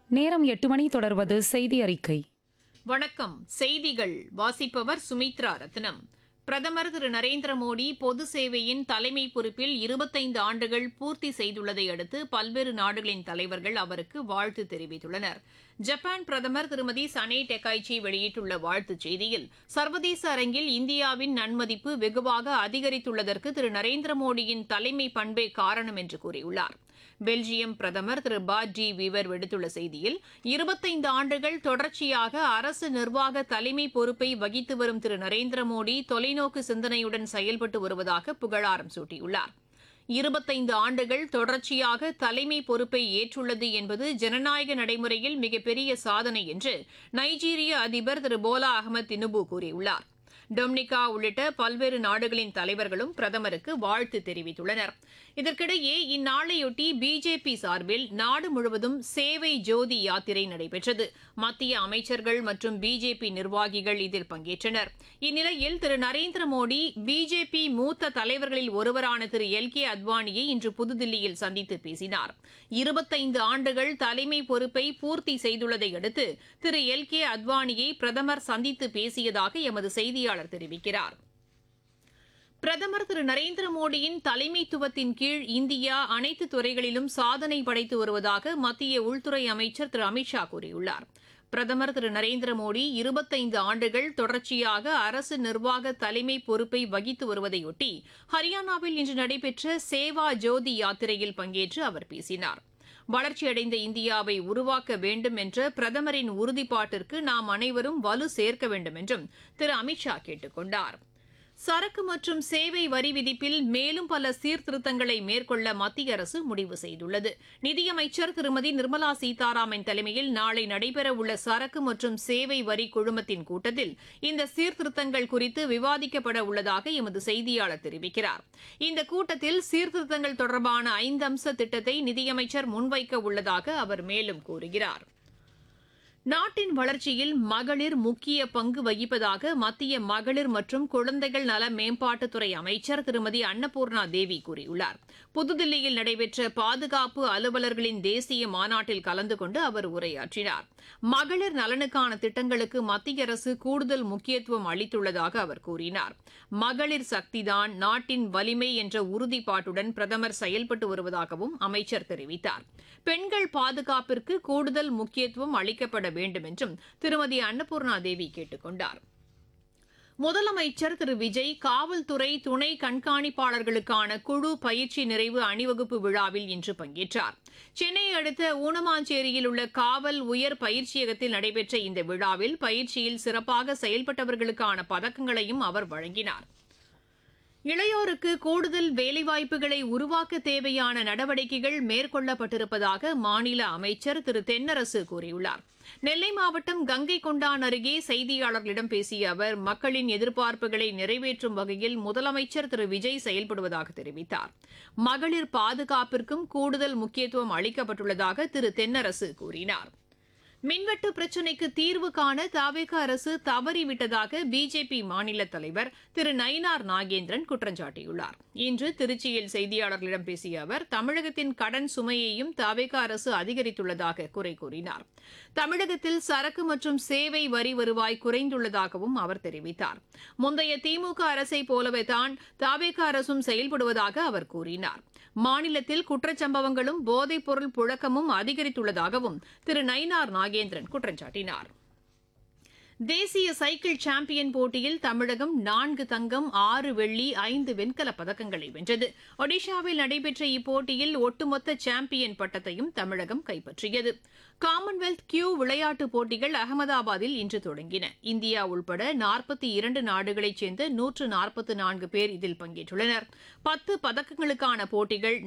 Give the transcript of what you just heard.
நேரம் எட்டு மணி தொடர்வது செய்தி அறிக்கை வணக்கம் செய்திகள் வாசிப்பவர் சுமித்ரா ரத்னம் பிரதமர் திரு நரேந்திர மோடி பொது சேவையின் தலைமை பொறுப்பில் இருபத்தைந்து ஆண்டுகள் பூர்த்தி செய்துள்ளதை அடுத்து பல்வேறு நாடுகளின் தலைவர்கள் அவருக்கு வாழ்த்து தெரிவித்துள்ளனர் ஜப்பான் பிரதமர் திருமதி சனே டெக்காய்ச்சி வெளியிட்டுள்ள வாழ்த்துச் செய்தியில் சர்வதேச அரங்கில் இந்தியாவின் நன்மதிப்பு வெகுவாக அதிகரித்துள்ளதற்கு திரு நரேந்திர மோடியின் தலைமை பண்பே காரணம் என்று கூறியுள்ளார் பெல்ஜியம் பிரதமர் திரு பாட் டி வீவர் விடுத்துள்ள செய்தியில் இருபத்தைந்து ஆண்டுகள் தொடர்ச்சியாக அரசு நிர்வாக தலைமை பொறுப்பை வகித்து வரும் திரு நரேந்திர மோடி தொலைநோக்கு சிந்தனையுடன் செயல்பட்டு வருவதாக புகழாரம் சூட்டியுள்ளார் இருபத்தைந்து ஆண்டுகள் தொடர்ச்சியாக தலைமை பொறுப்பை ஏற்றுள்ளது என்பது ஜனநாயக நடைமுறையில் மிகப்பெரிய சாதனை என்று நைஜீரிய அதிபர் திரு போலா அகமது தினுபு கூறியுள்ளார் டொமினிகா உள்ளிட்ட பல்வேறு நாடுகளின் தலைவர்களும் பிரதமருக்கு வாழ்த்து தெரிவித்துள்ளனர் இதற்கிடையே இந்நாளையொட்டி பிஜேபி சார்பில் நாடு முழுவதும் சேவை ஜோதி யாத்திரை நடைபெற்றது மத்திய அமைச்சர்கள் மற்றும் பிஜேபி நிர்வாகிகள் இதில் பங்கேற்றனர் இந்நிலையில் திரு நரேந்திர மோடி பிஜேபி மூத்த தலைவர்களில் ஒருவரான திரு எல் கே அத்வானியை இன்று புதுதில்லியில் சந்தித்து பேசினார் இருபத்தைந்து ஆண்டுகள் தலைமை பொறுப்பை பூர்த்தி செய்துள்ளதை அடுத்து திரு எல் கே அத்வானியை பிரதமர் சந்தித்து பேசியதாக எமது செய்தியாளர் தெரிவிக்கிறார் பிரதமர் திரு நரேந்திர மோடியின் தலைமைத்துவத்தின் கீழ் இந்தியா அனைத்து துறைகளிலும் சாதனை படைத்து வருவதாக மத்திய உள்துறை அமைச்சர் திரு அமித்ஷா கூறியுள்ளார் பிரதமர் திரு நரேந்திர மோடி இருபத்தைந்து ஆண்டுகள் தொடர்ச்சியாக அரசு நிர்வாக தலைமை பொறுப்பை வகித்து வருவதையொட்டி ஹரியானாவில் இன்று நடைபெற்ற சேவா ஜோதி யாத்திரையில் பங்கேற்று அவர் பேசினார் வளர்ச்சியடைந்த இந்தியாவை உருவாக்க வேண்டும் என்ற பிரதமரின் உறுதிப்பாட்டிற்கு நாம் அனைவரும் வலு சேர்க்க வேண்டும் என்றும் திரு அமித்ஷா கேட்டுக் கொண்டாா் சரக்கு மற்றும் சேவை வரி விதிப்பில் மேலும் பல சீர்திருத்தங்களை மேற்கொள்ள மத்திய அரசு முடிவு செய்துள்ளது நிதியமைச்சர் திருமதி நிர்மலா சீதாராமன் தலைமையில் நாளை நடைபெறவுள்ள சரக்கு மற்றும் சேவை வரி குழுமத்தின் கூட்டத்தில் இந்த சீர்திருத்தங்கள் குறித்து விவாதிக்கப்பட உள்ளதாக எமது செய்தியாளர் தெரிவிக்கிறார் இந்த கூட்டத்தில் சீர்திருத்தங்கள் தொடர்பான ஐந்து அம்ச திட்டத்தை நிதியமைச்சர் முன்வைக்க உள்ளதாக அவர் மேலும் கூறுகிறார் நாட்டின் வளர்ச்சியில் மகளிர் முக்கிய பங்கு வகிப்பதாக மத்திய மகளிர் மற்றும் குழந்தைகள் நல மேம்பாட்டுத்துறை அமைச்சர் திருமதி அன்னபூர்ணா தேவி கூறியுள்ளார் புதுதில்லியில் நடைபெற்ற பாதுகாப்பு அலுவலர்களின் தேசிய மாநாட்டில் கலந்து கொண்டு அவர் உரையாற்றினார் மகளிர் நலனுக்கான திட்டங்களுக்கு மத்திய அரசு கூடுதல் முக்கியத்துவம் அளித்துள்ளதாக அவர் கூறினார் மகளிர் சக்திதான் நாட்டின் வலிமை என்ற உறுதிப்பாட்டுடன் பிரதமர் செயல்பட்டு வருவதாகவும் அமைச்சர் தெரிவித்தார் பெண்கள் பாதுகாப்பிற்கு கூடுதல் முக்கியத்துவம் அளிக்கப்பட வேண்டும் என்றும் திருமதி அன்னபூர்ணா தேவி கேட்டுக் கொண்டார் முதலமைச்சர் திரு விஜய் காவல்துறை துணை கண்காணிப்பாளர்களுக்கான குழு பயிற்சி நிறைவு அணிவகுப்பு விழாவில் இன்று பங்கேற்றார் சென்னையை அடுத்த ஊனமாஞ்சேரியில் உள்ள காவல் உயர் பயிற்சியகத்தில் நடைபெற்ற இந்த விழாவில் பயிற்சியில் சிறப்பாக செயல்பட்டவர்களுக்கான பதக்கங்களையும் அவர் வழங்கினார் இளையோருக்கு கூடுதல் வேலைவாய்ப்புகளை உருவாக்க தேவையான நடவடிக்கைகள் மேற்கொள்ளப்பட்டிருப்பதாக மாநில அமைச்சர் திரு தென்னரசு கூறியுள்ளார் நெல்லை மாவட்டம் கங்கை கொண்டான் அருகே செய்தியாளர்களிடம் பேசிய அவர் மக்களின் எதிர்பார்ப்புகளை நிறைவேற்றும் வகையில் முதலமைச்சர் திரு விஜய் செயல்படுவதாக தெரிவித்தார் மகளிர் பாதுகாப்பிற்கும் கூடுதல் முக்கியத்துவம் அளிக்கப்பட்டுள்ளதாக திரு தென்னரசு கூறினார் மின்வெட்டு பிரச்சினைக்கு தீர்வு காண தாவேக அரசு தவறிவிட்டதாக பிஜேபி மாநில தலைவர் திரு நயினார் நாகேந்திரன் குற்றம் சாட்டியுள்ளார் இன்று திருச்சியில் செய்தியாளர்களிடம் பேசிய அவர் தமிழகத்தின் கடன் சுமையையும் தாவேக அரசு அதிகரித்துள்ளதாக குறை கூறினார் தமிழகத்தில் சரக்கு மற்றும் சேவை வரி வருவாய் குறைந்துள்ளதாகவும் அவர் தெரிவித்தார் முந்தைய திமுக அரசை போலவே தான் தாவேக அரசும் செயல்படுவதாக அவர் கூறினார் மாநிலத்தில் குற்றச்சம்பவங்களும் போதைப்பொருள் புழக்கமும் அதிகரித்துள்ளதாகவும் திரு நயினார் நாகேந்திரன் குற்றம் சாட்டினார் தேசிய சைக்கிள் சாம்பியன் போட்டியில் தமிழகம் நான்கு தங்கம் ஆறு வெள்ளி ஐந்து வெண்கலப் பதக்கங்களை வென்றது ஒடிஷாவில் நடைபெற்ற இப்போட்டியில் ஒட்டுமொத்த சாம்பியன் பட்டத்தையும் தமிழகம் கைப்பற்றியது காமன்வெல்த் கியூ விளையாட்டுப் போட்டிகள் அகமதாபாத்தில் இன்று தொடங்கின இந்தியா உள்பட நாற்பத்தி இரண்டு நாடுகளைச் சேர்ந்த நூற்று நாற்பத்தி நான்கு பேர் இதில் பங்கேற்றுள்ளனர் பத்து பதக்கங்களுக்கான போட்டிகள்